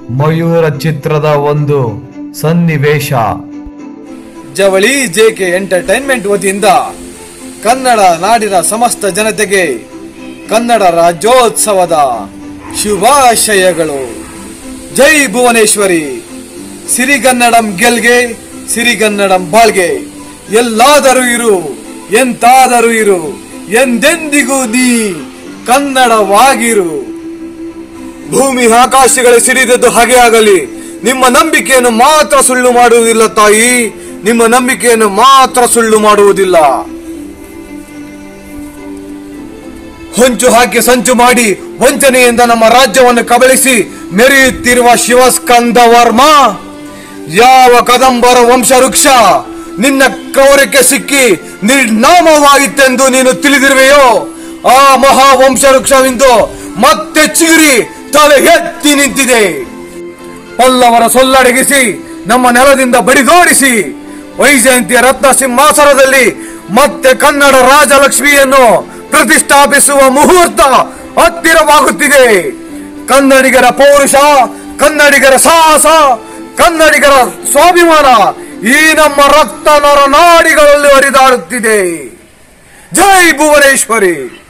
ಮಯೂರ ಚಿತ್ರದ ಒಂದು ಸನ್ನಿವೇಶ ಜವಳಿ ಜೆಕೆ ಎಂಟರ್ಟೈನ್ಮೆಂಟ್ ವತಿಯಿಂದ ಕನ್ನಡ ನಾಡಿನ ಸಮಸ್ತ ಜನತೆಗೆ ಕನ್ನಡ ರಾಜ್ಯೋತ್ಸವದ ಶುಭಾಶಯಗಳು ಜೈ ಭುವನೇಶ್ವರಿ ಸಿರಿಗನ್ನಡಂ ಗೆಲ್ಗೆ ಸಿರಿಗನ್ನಡಂ ಬಾಳ್ಗೆ ಎಲ್ಲಾದರೂ ಇರು ಎಂತಾದರೂ ಇರು ಎಂದೆಂದಿಗೂ ನೀ ಕನ್ನಡವಾಗಿರು ಭೂಮಿ ಆಕಾಶಗಳು ಸಿಡಿದದ್ದು ಹಾಗೆ ಆಗಲಿ ನಿಮ್ಮ ನಂಬಿಕೆಯನ್ನು ಮಾತ್ರ ಸುಳ್ಳು ಮಾಡುವುದಿಲ್ಲ ತಾಯಿ ನಿಮ್ಮ ನಂಬಿಕೆಯನ್ನು ಮಾತ್ರ ಸುಳ್ಳು ಮಾಡುವುದಿಲ್ಲ ಹೊಂಚು ಹಾಕಿ ಸಂಚು ಮಾಡಿ ವಂಚನೆಯಿಂದ ನಮ್ಮ ರಾಜ್ಯವನ್ನು ಕಬಳಿಸಿ ಮೆರೆಯುತ್ತಿರುವ ಶಿವಸ್ಕಂದ ವರ್ಮ ಯಾವ ಕದಂಬರ ವಂಶವೃಕ್ಷ ನಿನ್ನ ಕ್ರೌರ್ಯಕ್ಕೆ ಸಿಕ್ಕಿ ನಿರ್ನಾಮವಾಯಿತೆಂದು ನೀನು ತಿಳಿದಿರುವೆಯೋ ಆ ಮಹಾ ವಂಶವೃಕ್ಷವಿಂದು ಮತ್ತೆ ಚಿಗುರಿ ತಲೆ ಎತ್ತಿ ನಿಂತಿದೆ ಪಲ್ಲವರ ಸೊಲ್ಲಡಗಿಸಿ ನಮ್ಮ ನೆಲದಿಂದ ಬಡಿದೋಡಿಸಿ ವೈಜಯಂತಿಯ ರತ್ನ ಸಿಂಹಾಸನದಲ್ಲಿ ಮತ್ತೆ ಕನ್ನಡ ರಾಜಲಕ್ಷ್ಮಿಯನ್ನು ಪ್ರತಿಷ್ಠಾಪಿಸುವ ಮುಹೂರ್ತ ಹತ್ತಿರವಾಗುತ್ತಿದೆ ಕನ್ನಡಿಗರ ಪೌರುಷ ಕನ್ನಡಿಗರ ಸಾಹಸ ಕನ್ನಡಿಗರ ಸ್ವಾಭಿಮಾನ ಈ ನಮ್ಮ ರಕ್ತ ನರ ನಾಡಿಗಳಲ್ಲಿ ಹರಿದಾಡುತ್ತಿದೆ ಜೈ ಭುವನೇಶ್ವರಿ